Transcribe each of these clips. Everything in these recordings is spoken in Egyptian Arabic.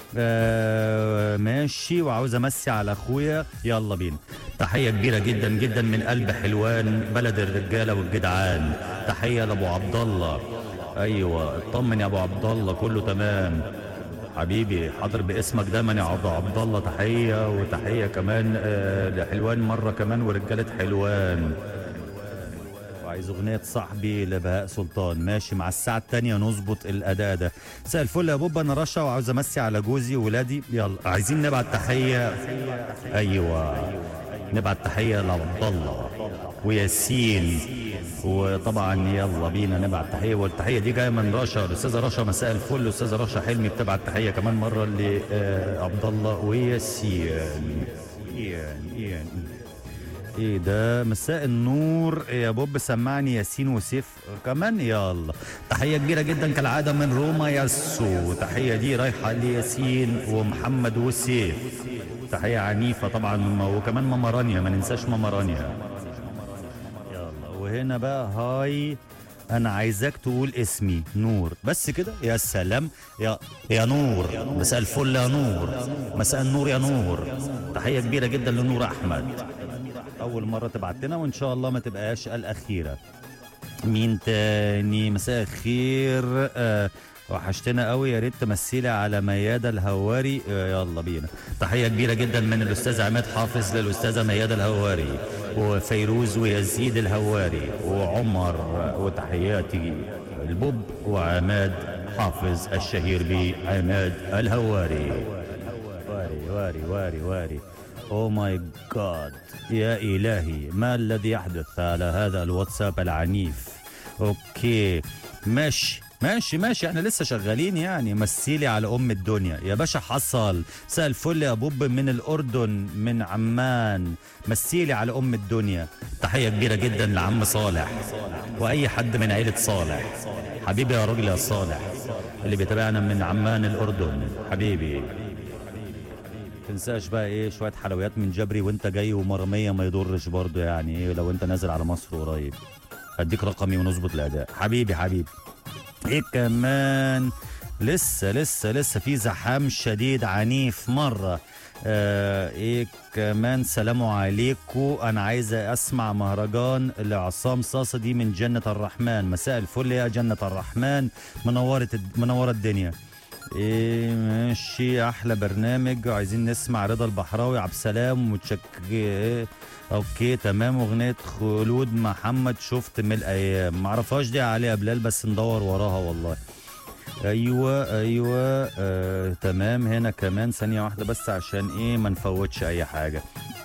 آه ماشي وعاوز امسي على اخويا يلا بينا تحيه كبيره جدا جدا من قلب حلوان بلد الرجاله والجدعان تحيه لابو عبد الله ايوه اطمن يا ابو عبد الله كله تمام حبيبي حاضر باسمك دايما يا عبد عبد الله تحيه وتحيه كمان آه لحلوان مره كمان ورجاله حلوان وعايز اغنيه صاحبي لبهاء سلطان ماشي مع الساعه الثانيه نظبط الاداء ده مساء الفل يا بوب انا رشا وعاوز امسي على جوزي وولادي يلا عايزين نبعت تحيه ايوه نبعت تحيه لعبد الله وياسين وطبعا يلا بينا نبعت تحيه والتحيه دي جايه من رشا الاستاذه رشا مساء الفل الاستاذه رشا حلمي بتبعت تحيه كمان مره لعبد الله وياسين إيان إيان ايه ده مساء النور يا بوب سمعني ياسين وسيف كمان يلا تحية كبيرة جدا كالعادة من روما ياسو تحية دي رايحة لياسين ومحمد وسيف تحية عنيفة طبعا وكمان ماما رانيا ما ننساش ماما رانيا يلا وهنا بقى هاي انا عايزاك تقول اسمي نور بس كده يا سلام يا يا نور مساء الفل يا نور مساء النور يا نور تحيه كبيره جدا لنور احمد اول مره تبعت لنا وان شاء الله ما تبقاش الاخيره مين تاني مساء الخير آه وحشتنا قوي يا ريت تمثلي على ميادة الهواري آه يلا بينا تحية كبيرة جدا من الأستاذ عماد حافظ للأستاذة ميادة الهواري وفيروز ويزيد الهواري وعمر وتحياتي البوب وعماد حافظ الشهير بعماد الهواري واري واري واري واري او ماي جاد يا الهي ما الذي يحدث على هذا الواتساب العنيف اوكي ماشي ماشي ماشي احنا لسه شغالين يعني مثيلي على ام الدنيا يا باشا حصل مساء الفل يا بوب من الاردن من عمان مثيلي على ام الدنيا تحيه كبيره جدا لعم صالح واي حد من عيله صالح حبيبي يا راجل يا صالح اللي بيتابعنا من عمان الاردن حبيبي تنساش بقى ايه شويه حلويات من جبري وانت جاي ومرميه ما يضرش برضه يعني ايه لو انت نازل على مصر قريب هديك رقمي ونظبط الاداء حبيبي حبيبي ايه كمان لسه لسه لسه في زحام شديد عنيف مره آه ايه كمان سلام عليكم انا عايزه اسمع مهرجان لعصام صاصه دي من جنه الرحمن مساء الفل يا جنه الرحمن منوره منوره الدنيا ايه ماشي احلى برنامج عايزين نسمع رضا البحراوي عبد السلام ومتشك إيه اوكي تمام اغنيه خلود محمد شفت من الايام معرفهاش دي علي بلال بس ندور وراها والله ايوه ايوه آه تمام هنا كمان ثانيه واحده بس عشان ايه ما نفوتش اي حاجه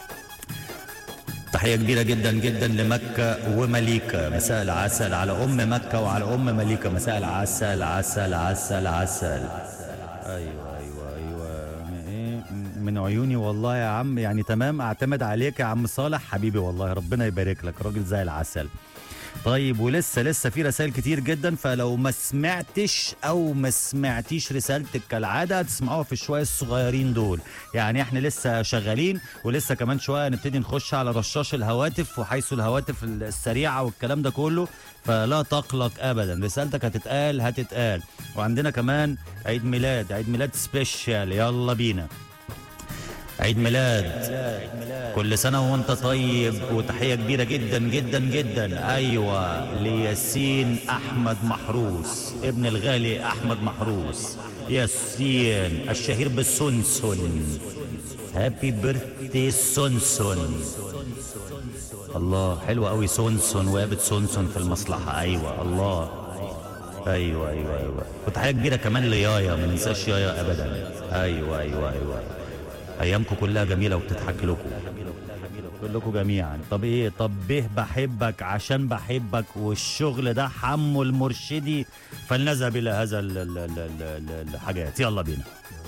تحيه كبيره جدا جدا لمكه ومليكه مساء العسل على ام مكه وعلى ام مليكه مساء العسل عسل عسل عسل ايوه ايوه ايوه ايه من عيوني والله يا عم يعني تمام اعتمد عليك يا عم صالح حبيبي والله ربنا يبارك لك راجل زي العسل طيب ولسه لسه في رسائل كتير جدا فلو ما سمعتش او ما سمعتيش رسالتك كالعاده هتسمعوها في الشويه الصغيرين دول يعني احنا لسه شغالين ولسه كمان شويه نبتدي نخش على رشاش الهواتف وحيث الهواتف السريعه والكلام ده كله فلا تقلق ابدا رسالتك هتتقال هتتقال وعندنا كمان عيد ميلاد عيد ميلاد سبيشال يلا بينا عيد ميلاد كل سنة وانت طيب وتحية كبيرة جدا جدا جدا أيوة لياسين أحمد محروس ابن الغالي أحمد محروس ياسين الشهير بالسونسون هابي بيرثدي سونسون الله حلوة قوي سونسون وقابت سونسون في المصلحة أيوة الله أيوة أيوة أيوة وتحية كبيرة كمان ليايا ما ننساش يايا أبدا أيوة أيوة أيوة ايامكم كلها جميله وبتضحك لكم كلكم جميعا طب ايه طب به بحبك عشان بحبك والشغل ده حمو المرشدي فلنذهب الى هذا ال- ال- ال- ال- ال- الحاجات يلا بينا